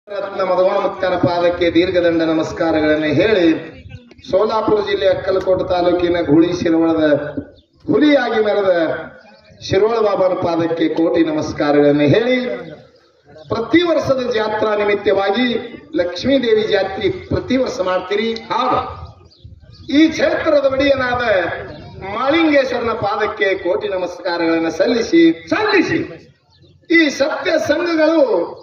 ರತ್ನ ಮದಗೋಣಮುಕ್ತರ ಪಾದಕ್ಕೆ ದೀರ್ಘದಂಡ ನಮಸ್ಕಾರಗಳನ್ನು ಹೇಳಿ ಸೋಲಾಪುರ ಜಿಲ್ಲೆ ಅಕ್ಕಲಕೋಟೆ ತಾಲೂಕಿನ ಗುಳಿ ಶಿರವಳದ ಹುಲಿಯಾಗಿ ಮೆರೆದ ಶಿರೋಳ ಬಾಬಾನ ಪಾದಕ್ಕೆ ಕೋಟಿ ನಮಸ್ಕಾರಗಳನ್ನು ಹೇಳಿ ಪ್ರತಿ ವರ್ಷದ ಜಾತ್ರಾ ನಿಮಿತ್ತವಾಗಿ ಲಕ್ಷ್ಮೀ ದೇವಿ ಜಾತ್ರೆ ಪ್ರತಿ ವರ್ಷ ಮಾಡ್ತೀರಿ ಹಾಗೆ ಈ ಕ್ಷೇತ್ರದ ಒಡೆಯನಾದ ಮಾಳಿಂಗೇಶ್ವರನ ಪಾದಕ್ಕೆ ಕೋಟಿ ನಮಸ್ಕಾರಗಳನ್ನು ಸಲ್ಲಿಸಿ ಸಲ್ಲಿಸಿ ಈ ಸತ್ಯ ಸಂಘಗಳು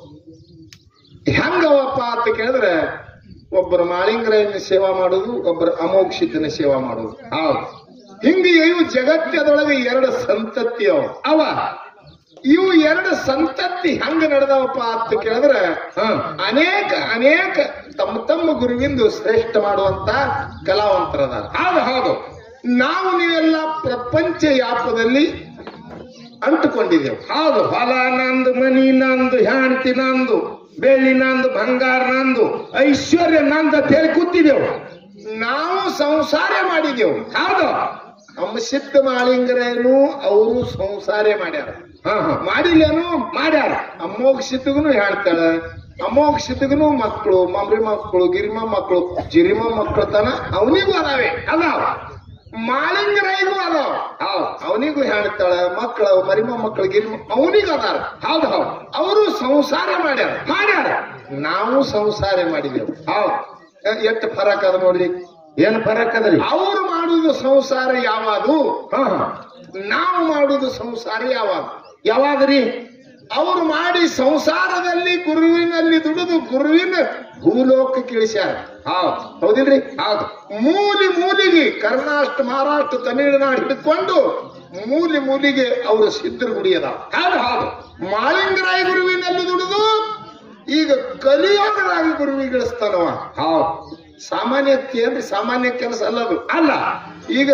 ಹೆಂಗವಪ್ಪ ಅಂತ ಕೇಳಿದ್ರೆ ಒಬ್ಬರು ಮಾಳಿಂಗರಾಯನ ಸೇವಾ ಮಾಡುದು ಒಬ್ಬರು ಅಮೋಕ್ಷಿತನ ಸೇವಾ ಮಾಡುದು ಹೌದು ಹಿಂಗೆ ಇವು ಜಗತ್ತದೊಳಗೆ ಎರಡು ಸಂತತಿ ಅವ ಅವ ಇವು ಎರಡು ಸಂತತಿ ಹೆಂಗ ನಡೆದವಪ್ಪ ಅಂತ ಕೇಳಿದ್ರೆ ಅನೇಕ ಅನೇಕ ತಮ್ಮ ತಮ್ಮ ಗುರುವಿಂದು ಶ್ರೇಷ್ಠ ಮಾಡುವಂತ ಕಲಾವಂತರದ ಹೌದು ಹೌದು ನಾವು ನೀವೆಲ್ಲ ಪ್ರಪಂಚ ಯಾಪದಲ್ಲಿ ಅಂಟುಕೊಂಡಿದ್ದೆವು ಹೌದು ಹೊಲ ನಂದು ಮನಿ ನಂದು ಹೆಂಡತಿ ನಂದು ಬೆಳ್ಳಿ ನಂದು ಬಂಗಾರ ನಂದು ಐಶ್ವರ್ಯ ನಂದು ಅಂತ ಹೇಳಿ ಕೂತಿದ್ದೆವು ನಾವು ಸಂಸಾರ ಮಾಡಿದೆವು ಹೌದು ನಮ್ಮ ಸಿದ್ಧ ಮಾಳಿಂಗರೇನು ಅವರು ಸಂಸಾರ ಮಾಡ್ಯಾರ ಮಾಡಿಲ್ಲೇನು ಮಾಡ್ಯಾರ ಅಮ್ಮೋಗ್ ಸಿದ್ಧಗನು ಹೇಳ್ತಾಳ ಅಮ್ಮೋಗ್ ಸಿದ್ಧಗನು ಮಕ್ಕಳು ಮಮ್ರಿ ಮಕ್ಕಳು ಗಿರಿಮ ಮಕ್ಕಳು ಜಿರಿಮ ಮಕ್ಕಳು ತನ ಅವನಿಗೂ ಅದಾವೆ ಅದಾವ ಮಾಳಿಂಗರಾಯಿಗೂ ಅದಾವ ಹೌದು ಅವನಿಗೂ ಹೇಳ್ತಾಳ ಮಕ್ಕಳು ಮರಿಮ ಮಕ್ಕಳು ಗಿರಿಮ ಅವನಿಗೂ ಅದಾರ ಹೌದು ಹೌದು ಅವರು ಸಂಸಾರ ಮಾಡ್ಯಾರ ಮಾಡ್ಯಾರ ನಾವು ಸಂಸಾರ ಮಾಡಿದೆವು ಹೌದು ಎಷ್ಟು ಫರಕ್ ಅದ ನೋಡ್ರಿ ಏನ್ ಫರಕ್ ಅದರಿ ಅವ್ರು ಮಾಡುವುದು ಸಂಸಾರ ಯಾವುದು ನಾವು ಮಾಡುವುದು ಸಂಸಾರ ಯಾವಾಗ ಯಾವಾಗ್ರಿ ಅವರು ಮಾಡಿ ಸಂಸಾರದಲ್ಲಿ ಗುರುವಿನಲ್ಲಿ ದುಡಿದು ಗುರುವಿನ ಭೂಲೋಕಕ್ಕೆ ಇಳಿಸ್ಯಾರ ಹೌದು ಹೌದಿಲ್ರಿ ಹೌದು ಮೂಲಿ ಮೂಲಿಗೆ ಕರ್ನಾಟಕ ಮಹಾರಾಷ್ಟ್ರ ತಮಿಳುನಾಡು ಹಿಡ್ಕೊಂಡು ಮೂಲಿ ಮೂಲಿಗೆ ಅವರು ಸಿದ್ಧರ ಗುಡಿ ಅದಾವ ಹೌದು ಹೌದು ಮಾಳಿಂಗರಾಯ ಗುರುವಿನಲ್ಲಿ ದುಡಿದು ಈಗ ಕಲಿಯೋಗರಾಗಿ ಗುರುವಿಗೆ ಇಳಿಸ್ತಾನವ ಹೌದು ಸಾಮಾನ್ಯತೆ ಅಂದ್ರೆ ಸಾಮಾನ್ಯ ಕೆಲಸ ಅಲ್ಲದು ಅಲ್ಲ ಈಗ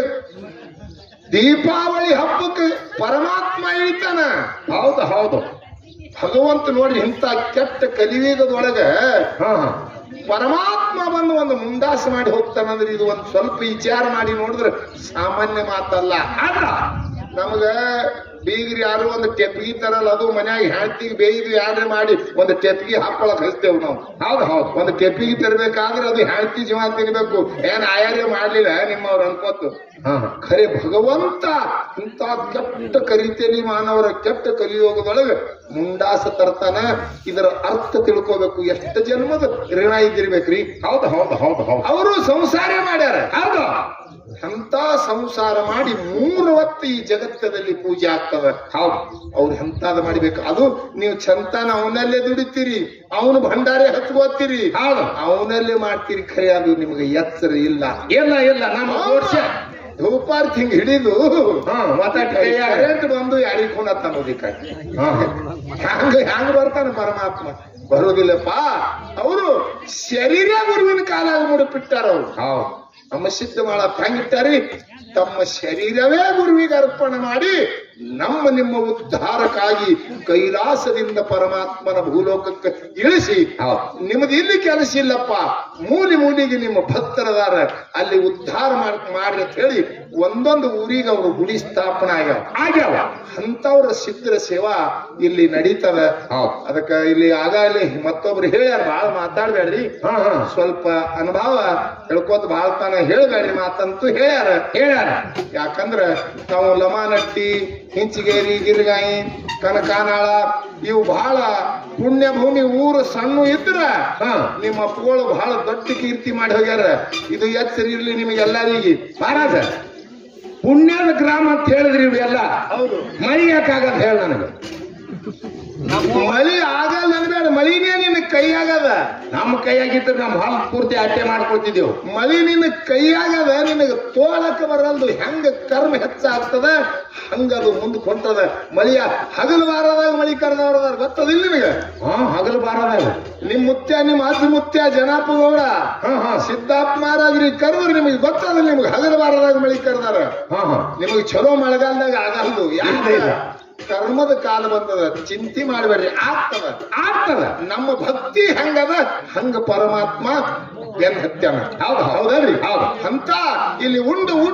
ದೀಪಾವಳಿ ಹಬ್ಬಕ್ಕೆ ಪರಮಾತ್ಮ ಇಳಿತಾನ ಹೌದು ಹೌದು ಭಗವಂತ ನೋಡ್ರಿ ಇಂಥ ಕೆಟ್ಟ ಕಲಿಯುಗದೊಳಗ ಪರಮಾತ್ಮ ಬಂದು ಒಂದು ಮುಂದಾಸ ಮಾಡಿ ಹೋಗ್ತಾನಂದ್ರೆ ಇದು ಒಂದು ಸ್ವಲ್ಪ ವಿಚಾರ ಮಾಡಿ ನೋಡಿದ್ರೆ ಸಾಮಾನ್ಯ ಮಾತಲ್ಲ ಅಲ್ಲ ನಮಗ ಬೀಗ್ರಿ ಯಾರು ಒಂದು ಟೆಪ್ಗಿ ತರಲ್ಲ ಅದು ಮನ್ಯಾಗ ಹೆಂಡತಿಗೆ ಬೇಯ್ದು ಯಾರೇ ಮಾಡಿ ಒಂದು ಟೆಪ್ಗಿ ಹಾಕೊಳಕ್ ಹಚ್ತೇವ್ ನಾವು ಹೌದು ಹೌದು ಒಂದು ಟೆಪ್ಪಿಗೆ ತರಬೇಕಾದ್ರೆ ಅದು ಹೆಂಡತಿ ಜೀವ ತಿನ್ಬೇಕು ಏನ್ ಆಯಾರ್ಯ ಮಾಡ್ಲಿಲ್ಲ ನಿಮ್ಮವ್ರು ಅನ್ಕೋತು ಖರೆ ಭಗವಂತ ಇಂತ ಕೆಟ್ಟ ಕರಿತೇಲಿ ಮಾನವರ ಕೆಟ್ಟ ಕಲಿಯೋಗದೊಳಗೆ ಮುಂಡಾಸ ತರ್ತಾನ ಇದರ ಅರ್ಥ ತಿಳ್ಕೋಬೇಕು ಎಷ್ಟು ಜನ್ಮದ ಋಣ ಇದ್ದಿರ್ಬೇಕ್ರಿ ಹೌದು ಹೌದು ಹೌದು ಹೌದು ಅವರು ಸಂಸಾರ ಮಾಡ್ಯಾರ ಹೌದು ಎಂತ ಸಂಸಾರ ಮಾಡಿ ಮೂರು ಹೊತ್ತು ಈ ಜಗತ್ತದಲ್ಲಿ ಪೂಜೆ ಆಗ್ತದ ಹೌದು ಅವ್ರು ಎಂತಾದ ಮಾಡಿಬೇಕು ಅದು ನೀವು ಚಂತಾನ ಅವನಲ್ಲೇ ದುಡಿತೀರಿ ಅವನು ಭಂಡಾರೆ ಹಚ್ಕೋತೀರಿ ಹೌದು ಅವನಲ್ಲೇ ಮಾಡ್ತೀರಿ ಖರೆ ಅದು ನಿಮಗೆ ಎಚ್ಚರ ಇಲ್ಲ ಇಲ್ಲ ಇಲ್ಲ ನಮ್ಮ ವರ್ಷ ಧೂಪಾರ್ತಿ ಹಿಂಗ್ ಹಿಡಿದು ಕರೆಂಟ್ ಬಂದು ಯಾರಿಗೆ ಕೊಡತ್ತ ಅನ್ನೋದಿಕ್ಕ ಹ್ಯಾಂಗ ಹ್ಯಾಂಗ ಬರ್ತಾನೆ ಪರಮಾತ್ಮ ಬರೋದಿಲ್ಲಪ್ಪ ಅವರು ಶರೀರ ಗುರುವಿನ ಕಾಲಾಗ ಮುಡಿಪಿಟ್ಟಾರ ಅವ್ರು ಹೌದು ನಮ್ಮ ಸಿದ್ಧ ಮಾಡ ಹೆಂಗಿಟ್ಟಾರಿ ತಮ್ಮ ಶರೀರವೇ ಗುರುವಿಗೆ ಅರ್ಪಣೆ ಮಾಡಿ ನಮ್ಮ ನಿಮ್ಮ ಉದ್ಧಾರಕ್ಕಾಗಿ ಕೈಲಾಸದಿಂದ ಪರಮಾತ್ಮನ ಭೂಲೋಕಕ್ಕೆ ಇಳಿಸಿ ನಿಮ್ದು ಇಲ್ಲಿ ಕೆಲಸ ಇಲ್ಲಪ್ಪ ಮೂಲಿ ಮೂಲಿಗೆ ನಿಮ್ಮ ಭಕ್ತರದಾರ ಅಲ್ಲಿ ಉದ್ಧಾರ ಮಾಡ್ ಮಾಡ್ರಿ ಅಂತ ಹೇಳಿ ಒಂದೊಂದು ಊರಿಗೆ ಅವರು ಗುಡಿ ಸ್ಥಾಪನೆ ಆಗ್ಯಾವ ಆಗ್ಯಾವ ಅಂತವ್ರ ಸಿದ್ಧರ ಸೇವಾ ಇಲ್ಲಿ ನಡೀತದ ಅದಕ್ಕ ಇಲ್ಲಿ ಆಗ ಇಲ್ಲಿ ಮತ್ತೊಬ್ರು ಹೇಳ್ಯಾರ ಬಾಳ ಮಾತಾಡ್ಬೇಡ್ರಿ ಸ್ವಲ್ಪ ಅನುಭವ ಹೇಳ್ಕೋತ ಬಾಳ ತಾನ ಹೇಳ್ಬೇಡ್ರಿ ಮಾತಂತೂ ಹೇಳ್ಯಾರ ಹೇಳ್ಯಾರ ಯಾಕಂದ್ರ ನಾವು ಲಮಾನಟ್ಟಿ ಹಿಂಚಿಗೇರಿ ಗಿರಿಗಾಯಿ ಕನಕಾನಾಳ ಇವು ಬಹಳ ಪುಣ್ಯ ಭೂಮಿ ಊರು ಸಣ್ಣ ಇದ್ರ ನಿಮ್ಮ ಅಪ್ಪಗಳು ಬಹಳ ದೊಡ್ಡ ಕೀರ್ತಿ ಮಾಡಿ ಹೋಗ್ಯಾರ ಇದು ಎಚ್ಚರ ಇರ್ಲಿ ನಿಮಗೆಲ್ಲರಿಗೆ ಮಹಾರಾಜ ಪುಣ್ಯದ ಗ್ರಾಮ ಅಂತ ಹೇಳಿದ್ರಿ ಇವೆಲ್ಲ ಹೌದು ಮಳಿ ಯಾಕಾಗದ ಹೇಳ ನನಗೆ ಮಳಿ ಆಗಲ್ಲ ಅಂದ್ರೆ ಮಳಿನೇ ನಿನ್ನ ಕೈ ಆಗದ ನಮ್ಮ ಕೈಯಾಗಿದ್ರೆ ನಮ್ಮ ಹೊಲ ಪೂರ್ತಿ ಅಟ್ಟೆ ಮಾಡ್ಕೊಳ್ತಿದ್ದೆವು ಮಳಿ ನಿನ್ನ ಕೈ ಆಗದ ನಿನಗೆ ತೋಳಕ್ಕೆ ಬರಲ್ದು ಹೆಂಗ ಕರ್ಮ ಹೆಚ್ಚಾಗ್ತದ ಹಂಗದು ಮುಂದೆ ಕೊಂಟದ ಮಳಿಯ ಹಗಲು ಬಾರದಾಗ ಮಳಿ ಕರೆದವ್ರದಾರ ಗೊತ್ತದಿಲ್ಲ ನಿನಗೆ ಹಾ ಹಗಲು ಬಾರದಾಗ ನಿಮ್ ಮುತ್ಯ ನಿಮ್ ಅಜ್ಜ ಮುತ್ಯ ಜನಾಪ ಗೌಡ ಸಿದ್ದಾಪ್ ಮಹಾರಾಜ್ರಿ ಕರೆದ್ರು ನಿಮಗೆ ಗೊತ್ತದ ನಿಮ್ಗೆ ಹಗಲು ಬಾರದಾಗ ಮಳಿ ಕರೆದಾರ ನಿಮಗೆ ಚಲೋ ಮಳೆಗಾಲದಾಗ ಆಗಲ್ದು ಯಾಕೆ ಕರ್ಮದ ಕಾಲ ಬಂದದ ಚಿಂತೆ ಮಾಡಬೇಡ್ರಿ ಆಗ್ತದ ಆಗ್ತದ ನಮ್ಮ ಭಕ್ತಿ ಹೆಂಗದ ಹಂಗ ಪರಮಾತ್ಮ ಬೆನ್ ಹತ್ಯಾನ ಹೌದು ಹೌದಲ್ರಿ ಹೌದು ಅಂತ ಇಲ್ಲಿ ಉಂಡು ಊಟ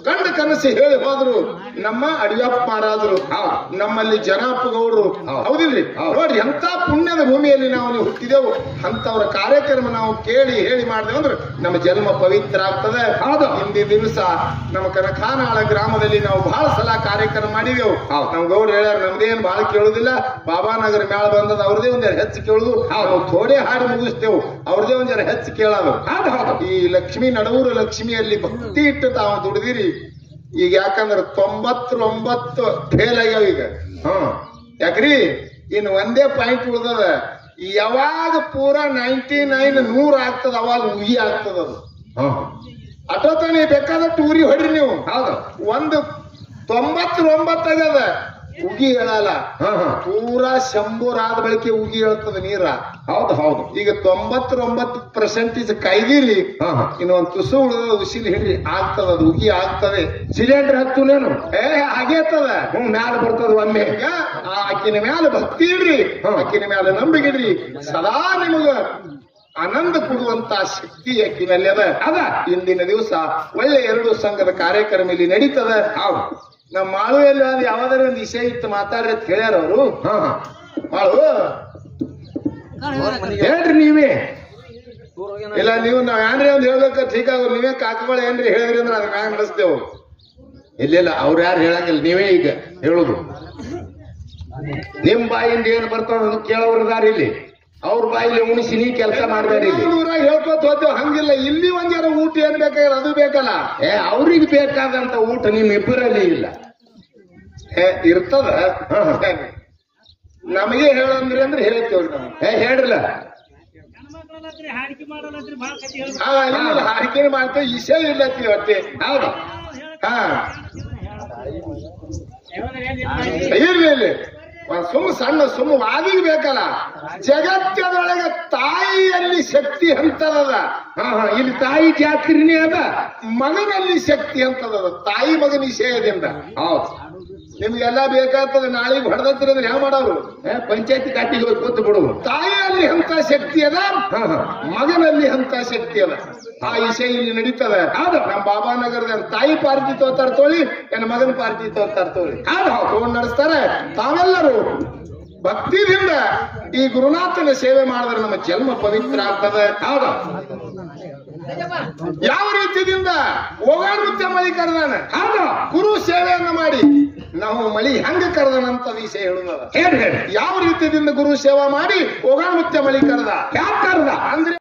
ಕಂಡ ಕನಸು ಹೇಳಿ ಹೋದ್ರು ನಮ್ಮ ಅಡಿಯಪ್ಪ ಮಹಾರಾಜರು ಹೌದು. ನಮ್ಮಲ್ಲಿ ಜನಪ್ಪ ಗೌಡ್ರು ಹೌದು. ಹೌದಿಲ್ರಿ ಹೌದು. ನೋಡ್ರಿ ಎಂತ ಪುಣ್ಯದ ಭೂಮಿಯಲ್ಲಿ ನಾವು ನೀವು ಹುಟ್ಟಿದೆವು ಅಂತವ್ರ ಕಾರ್ಯಕ್ರಮ ನಾವು ಕೇಳಿ ಹೇಳಿ ಮಾಡಿದೆವು ಅಂದ್ರೆ ನಮ್ಮ ಜನ್ಮ ಪವಿತ್ರ ಆಗ್ತದೆ ಹೌದು. ಹಿಂದಿನ ದಿವಸ ನಮ್ಮ ಕನಕಾನಾಳ ಗ್ರಾಮದಲ್ಲಿ ನಾವು ಬಹಳ ಸಲ ಕಾರ್ಯಕ್ರಮ ಮಾಡಿದೆವು ಹೌದು. ನಮ್ ಗೌಡ್ರು ಹೇಳ್ಯಾರ ನಮ್ದೇನ್ ಬಹಳ ಕೇಳುದಿಲ್ಲ ಬಾಬಾನಗರ ಮೇಳ ಬಂದದ ಅವ್ರದೇ ಒಂದ್ ಜರ ಹೆಚ್ಚು ಕೇಳುದು ನಾವು ಥೋಡೆ ಹಾಡಿ ಮುಗಿಸ್ತೇವು ಅವ್ರದೇ ಒಂದ್ ಜರ ಹೆಚ್ಚು ಕೇಳೋದು ಹೌದು ಹೌದು ಈ ಲಕ್ಷ್ಮಿ ನಡೂರು ಲಕ್ಷ್ಮಿಯಲ್ಲಿ ಭಕ್ತಿ ಇಟ್ಟು ತಾವು ದುಡಿದಿರಿ ಈಗ ಯಾಕಂದ್ರೆ ತೊಂಬತ್ತೊಂಬತ್ತು ಫೇಲ್ ಆಗ್ಯಾವ ಈಗ ಹ್ಮ್ ಯಾಕ್ರಿ ಇನ್ನು ಒಂದೇ ಪಾಯಿಂಟ್ ಉಳ್ದದ ಯಾವಾಗ ಪೂರಾ ನೈಂಟಿ ನೈನ್ ನೂರ್ ಆಗ್ತದ ಅವಾಗ ಉಗಿ ಆಗ್ತದ ಅದು ಹ್ಮ್ ಅಟೋತಾನೆ ಬೇಕಾದಷ್ಟು ಊರಿ ಹೊಡ್ರಿ ನೀವು ಹೌದು ಒಂದು ತೊಂಬತ್ತೊಂಬತ್ತು ಆಗ್ಯದ ಉಗಿ ಹೇಳಲ್ಲ ಹಾ ಹಾ ಪೂರಾ ಶಂಭೂರ್ ಆದ ಬಳಿಕೆ ಉಗಿ ಹೇಳ್ತದ ನೀರ ಹೌದು ಹೌದು ಈಗ ತೊಂಬತ್ತೊಂಬತ್ತು ಪರ್ಸೆಂಟೇಜ್ ಕಾಯ್ದಿರಿ ಹಾ ಹಾ ಇನ್ನು ಒಂದು ತುಸು ಉಳಿದ ಉಸಿಲ್ ಹಿಡ್ರಿ ಆಗ್ತದ ಅದು ಉಗಿ ಆಗ್ತದೆ ಸಿಲಿಂಡರ್ ಹತ್ತುನೇನು ಏ ಆಗೇತದ ಹ್ಮ್ ಮ್ಯಾಲ ಬರ್ತದ ಒಮ್ಮೆ ಈಗ ಆ ಆಕಿನ ಮ್ಯಾಲ ಭಕ್ತಿ ಇಡ್ರಿ ಹಾ. ಆಕಿನ ಮ್ಯಾಲ ನಂಬಿಕೆ ಇಡ್ರಿ ಸದಾ ನಿಮಗ ಆನಂದ ಕೊಡುವಂತ ಶಕ್ತಿ ಆಕಿನಲ್ಲಿ ಅದ ಅದ ಇಂದಿನ ದಿವಸ ಒಳ್ಳೆ ಎರಡು ಸಂಘದ ಕಾರ್ಯಕ್ರಮ ಇಲ್ಲಿ ನಡೀತದ ಹೌದು ನಮ್ಮ ಮಾಳುವಲ್ಲಿ ಒಂದು ಯಾವ್ದಾರ ಒಂದು ವಿಷಯ ಇತ್ತು ಮಾತಾಡ್ರಿ ಅಂತ ಹೇಳ್ಯಾರ ಅವರು ಹಾ ಹಾ ಮಾಳು ಹೇಳ್ರಿ ನೀವೇ ಇಲ್ಲ ನೀವು ನಾವ್ ಏನ್ರಿ ಒಂದ್ ಹೇಳ್ಬೇಕು ಠೀಕ್ ಆಗ ನೀವೇ ಕಾಕಗಳು ಏನ್ರಿ ಹೇಳಿದ್ರಿ ಅಂದ್ರೆ ಅದ್ ಮ್ಯಾಗ ನಡೆಸ್ತೇವು ಇಲ್ಲ ಅವ್ರು ಯಾರು ಹೇಳಂಗಿಲ್ಲ ನೀವೇ ಈಗ ಹೇಳುದು ನಿಮ್ ಬಾಯಿಂದ ಏನ್ ಬರ್ತಾವ ಅದು ಕೇಳೋರ್ದಾರ ಇಲ್ಲಿ ಅವ್ರ ಬಾಯಲ್ಲಿ ಉಣಿಸಿ ನೀ ಕೆಲಸ ಮಾಡ್ಬೇಡಿ ಇಲ್ಲಿ ಊರಾಗ ಹೇಳ್ಕೊತ ಹೋಗ್ತೇವ್ ಹಂಗಿಲ್ಲ ಇಲ್ಲಿ ಒಂದ್ ಜರ ಊಟ ಏನ್ ಬೇಕಾಗಿಲ್ಲ ಅದು ಬೇಕಲ್ಲ ಏ ಅವ್ರಿಗೆ ಬೇಕಾದಂತ ಊಟ ನಿಮ್ ಇಬ್ಬರಲ್ಲಿ ಇಲ್ಲ ಏ, ಇರ್ತದ ಹಾ, ಹಾ. ನಮಗೆ ಹೇಳಂದ್ರಿ ಅಂದ್ರೆ ಹೇಳ್ತೇವ್ರಿ ನಾವು ಏ ಹೇಳ್ರಲ್ಲ ಹಾ ಇಲ್ಲ ಹಾಕಿನ ಮಾಡ್ತೇವೆ ವಿಷಯ ಇಲ್ಲತ್ತಿ ಒಟ್ಟೆ ಹೌದು ಹಾ ಇರ್ಲಿ ಇರ್ಲಿ ಒಂದ್ ಸುಮ್ಮ ಸಣ್ಣ ಸುಮ್ಮ ವಾದಿಗೆ ಬೇಕಲ್ಲ ಜಗತ್ತದೊಳಗೆ ತಾಯಿಯಲ್ಲಿ ಶಕ್ತಿ ಅಂತದದ ಹಾ ಹಾ ಇಲ್ಲಿ ತಾಯಿ ಜಾತ್ರಿನೇ ಅದ ಮಗನಲ್ಲಿ ಶಕ್ತಿ ಅಂತದದ ತಾಯಿ ಮಗನ ವಿಷಯದಿಂದ ಹೌದು ನಿಮ್ಗೆಲ್ಲ ಬೇಕಾಗ್ತದೆ ನಾಳೆಗೆ ಹೊಡೆದತ್ರಿ ಅಂದ್ರೆ ಯಾವ ಮಾಡೋರು ಏ, ಪಂಚಾಯತಿ ಕಾಟಿಗೆ ಹೋಗಿ ಕೂತು ಬಿಡು ತಾಯಿಯಲ್ಲಿ ಅಂತ ಶಕ್ತಿ ಅದ ಹಾ ಹಾ ಮಗನಲ್ಲಿ ಅಂತ ಶಕ್ತಿ ಅದ ಆ ವಿಷಯ ಇಲ್ಲಿ ನಡೀತದ ಹೌದು. ನಮ್ಮ ಬಾಬಾನಗರದ ತಾಯಿ ಪಾರ್ಟಿ ತೋತಾರ ತೋಳಿ ನನ್ನ ಮಗನ ಪಾರ್ಟಿ ತೋತಾರ ತೋಳಿ ಹೌದು ಹೌದು ತಗೊಂಡ್ ನಡೆಸ್ತಾರೆ ತಾವೆಲ್ಲರೂ ಭಕ್ತಿದಿಂದ ಈ ಗುರುನಾಥನ ಸೇವೆ ಮಾಡಿದ್ರೆ ನಮ್ಮ ಜನ್ಮ ಪವಿತ್ರ ಆಗ್ತದೆ ಹೌದು ಯಾವ ರೀತಿಯಿಂದ ಓಗಾಡುತ್ತೆ ಮಳಿ ಕರೆದಾನ ಹೌದು ಗುರು ಸೇವೆಯನ್ನ ಮಾಡಿ ನಾವು ಮಳಿ ಹೆಂಗ ಕರೆದನಂತ ವಿಷಯ ಹೇಳುದದ ಹೇಳಿ ಹೇಳಿ ಯಾವ ರೀತಿಯಿಂದ ಗುರು ಸೇವಾ ಮಾಡಿ ಓಗಾಡುತ್ತೆ ಮಳಿ ಕರೆದ ಯಾಕೆ ಕರ್ದ ಅಂದ್ರೆ